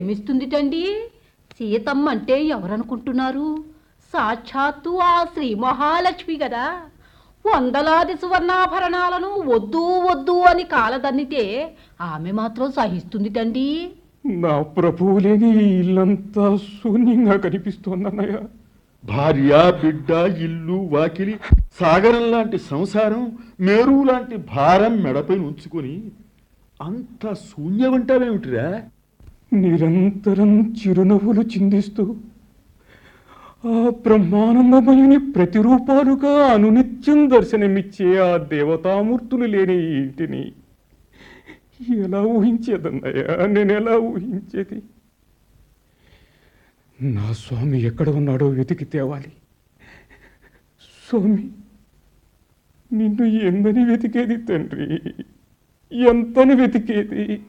ప్రేమిస్తుందిటండి సీతమ్మ అంటే ఎవరనుకుంటున్నారు సాక్షాత్తు ఆ శ్రీ మహాలక్ష్మి కదా వందలాది సువర్ణాభరణాలను వద్దు వద్దు అని కాలదన్నితే ఆమె మాత్రం సహిస్తుందిటండి నా ప్రభువు లేని ఈ ఇల్లంతా శూన్యంగా కనిపిస్తోందన్నయ్య భార్య బిడ్డ ఇల్లు వాకిలి సాగరం లాంటి సంసారం మేరు లాంటి భారం మెడపై ఉంచుకొని అంత శూన్యమంటావేమిటిరా నిరంతరం చిరునవ్వులు చిందిస్తూ ఆ బ్రహ్మానందమయుని ప్రతిరూపాలుగా అనునిత్యం దర్శనమిచ్చే ఆ దేవతామూర్తులు లేని ఈ ఇంటిని ఎలా ఊహించేదన్నయ్యా నేను ఎలా ఊహించేది నా స్వామి ఎక్కడ ఉన్నాడో వెతికి తేవాలి స్వామి నిన్ను ఎందని వెతికేది తండ్రి ఎంతని వెతికేది